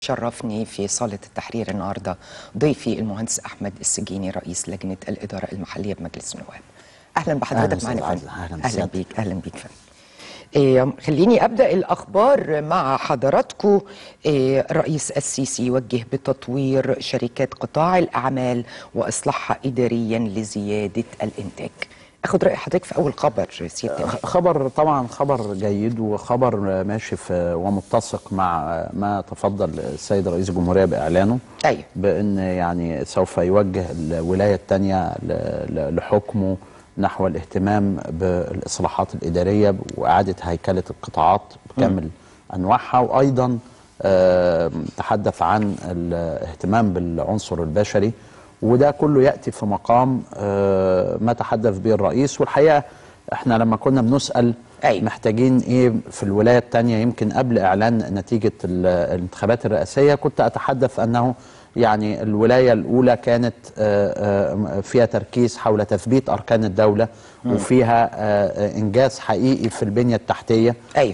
شرفني في صالة التحرير النهاردة ضيفي المهندس أحمد السجيني رئيس لجنة الإدارة المحلية بمجلس النواب أهلا بحضرتك أهلاً معنا أستاذ فندم. عزة. أهلاً أهلا بسيادتك. بيك أهلا بيك فندم إيه خليني أبدأ الأخبار مع حضراتكم إيه الرئيس السيسي يوجه بتطوير شركات قطاع الأعمال وإصلاحها إداريا لزيادة الإنتاج أخد رأي حضرتك في أول خبر سيادة خبر طبعا خبر جيد وخبر ماشي في ومتسق مع ما تفضل السيد رئيس الجمهورية بإعلانه أيوه بأن يعني سوف يوجه الولاية الثانية لحكمه نحو الاهتمام بالإصلاحات الإدارية وإعادة هيكلة القطاعات بكامل أنواعها وأيضا آه، تحدث عن الاهتمام بالعنصر البشري وده كله يأتي في مقام آه، ما تحدث به الرئيس والحقيقة احنا لما كنا بنسأل أيوة. محتاجين ايه في الولاية الثانية يمكن قبل اعلان نتيجة ال- الانتخابات الرئاسية كنت اتحدث انه يعني الولاية الاولى كانت آه، آه، فيها تركيز حول تثبيت اركان الدولة وفيها آه، انجاز حقيقي في البنية التحتية أيوة.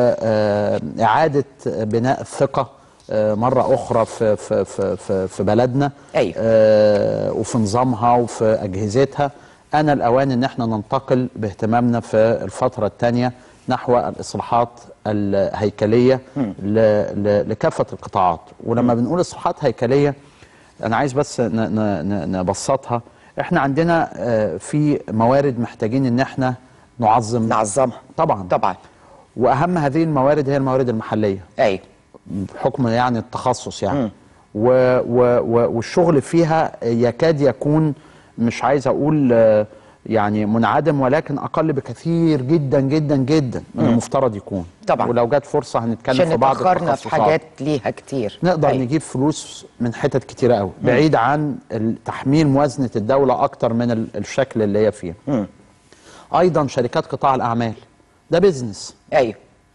واعادة بناء الثقة آه، مرة أخرى في في في في, في بلدنا أيوة. آه، وفي نظامها وفي أجهزتها أنا الأوان إن احنا ننتقل باهتمامنا في الفترة الثانية نحو الإصلاحات الهيكلية ل- ل- لكافة القطاعات ولما بنقول إصلاحات هيكلية أنا عايز بس ن- ن- ن- نبسطها احنا عندنا آه، في موارد محتاجين إن احنا نعظم نعظمها طبعا طبعا واهم هذه الموارد هي الموارد المحليه أيوه بحكم يعني التخصص يعني و و و والشغل فيها يكاد يكون مش عايز اقول آه، يعني منعدم ولكن اقل بكثير جدا جدا جدا من المفترض يكون طبعا. ولو جت فرصه هنتكلم عشان في بعض اتأخرنا في التخصصات. حاجات ليها كتير نقدر أيوة. نجيب فلوس من حتت كتيره قوي بعيد عن ال- تحميل موازنه الدوله اكتر من ال- الشكل اللي هي فيه ايضا شركات قطاع الاعمال ده بيزنس أيوه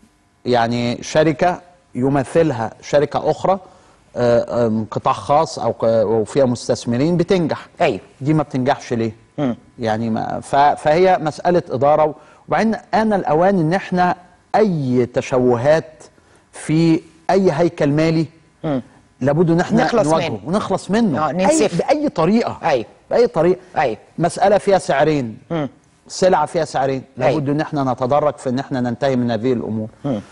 يعني شركة يمثلها شركة أخرى آه، آم، قطاع خاص أو ق- أو فيها مستثمرين بتنجح أيوه دي ما بتنجحش ليه؟ يعني ما ف- فهي مسألة إدارة وبعدين أنا الأوان إن إحنا أي تشوهات في أي هيكل مالي لابد إن إحنا نخلص نواجهه منه. ونخلص منه آه، أي ننسف. بأي طريقة أيوه. بأي طريقة أيوه. مسألة فيها سعرين سلعة فيها سعرين أيوه. لابد ان احنا نتدرج في ان احنا ننتهي من هذه الامور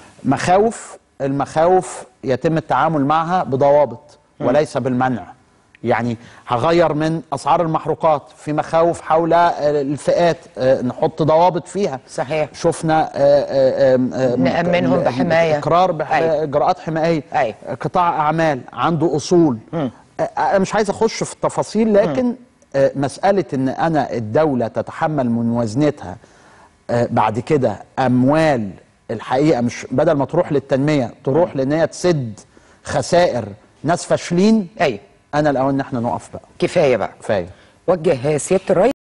مخاوف المخاوف يتم التعامل معها بضوابط وليس بالمنع يعني هغير من اسعار المحروقات في مخاوف حول آه، الفئات آه، نحط ضوابط فيها صحيح. شفنا آه، آه، آم، آم، نأمنهم ال- بحماية. اقرار أيوه. باجراءات حمائيه أيوه. قطاع اعمال عنده اصول آه، انا مش عايز اخش في التفاصيل لكن آه، مساله ان انا الدوله تتحمل من موازنتها آه، بعد كده اموال الحقيقه مش بدل ما تروح للتنميه تروح لان هي تسد خسائر ناس فاشلين أيوه انا الاول ان احنا نقف بقى كفاية بقى كفايه وجه سيادة الرئيس